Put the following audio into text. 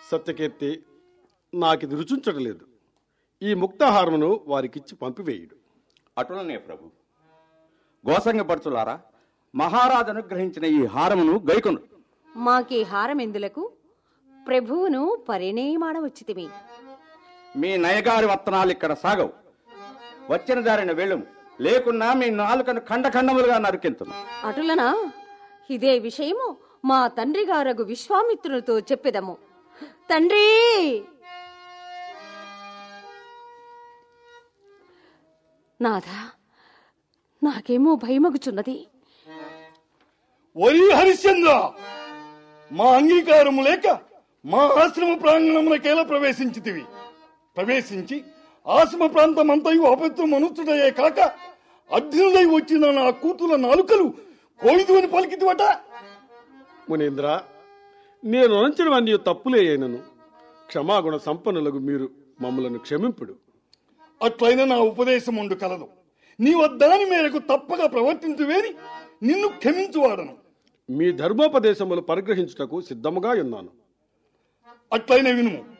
సత్యకీర్తి నాకిది రుచించటలేదు ఈ ముక్తాహారమును వారికిచ్చి పంపివేయుడు అటులనే ప్రభు గోసంగపడుచులారా మహారాజు అనుగ్రహించిన ఈ హారమును గైకొను మాకీ హారమెందులకు ప్రభువును పరిణయమాడవచ్చితిమి మీ నయగారి వత్తనాలు ఇక్కడ సాగవు వచ్చిన దారిన వెళ్ళుము లేకున్నా మీ నాలుకను ఖండఖండములుగా నరికెంతును అటులనా ఇదే విషయము మా తండ్రి గారగు విశ్వామిత్రునితో చెప్పెదము తండ్రి నాథా నాకేమో భయమగుచున్నది ఒరి హరిశ్చంద్ర మా అంగీకారము లేక మా ఆశ్రమ ప్రాంగణమునకేలా ప్రవేశించితివి ప్రవేశించి ఆశ్రమ ప్రాంతమంతయు అపవిత్రమనుచుటయే కాక అర్జునుడై వచ్చిన నా కూతుల నాలుకలు కోయిదు అని పలికితివట మునీంద్ర నేను అనంచడమన్నీ తప్పులే అయినను క్షమాగుణ సంపన్నులకు మీరు మమ్మలను క్షమింపుడు అట్లయిన నా ఉపదేశముండు కలదు నీ వద్దాని మేరకు తప్పగా ప్రవర్తించువేని నిన్ను క్షమించువాడను మీ ధర్మోపదేశములు పరిగ్రహించుటకు సిద్ధముగా ఉన్నాను అట్లయిన వినుము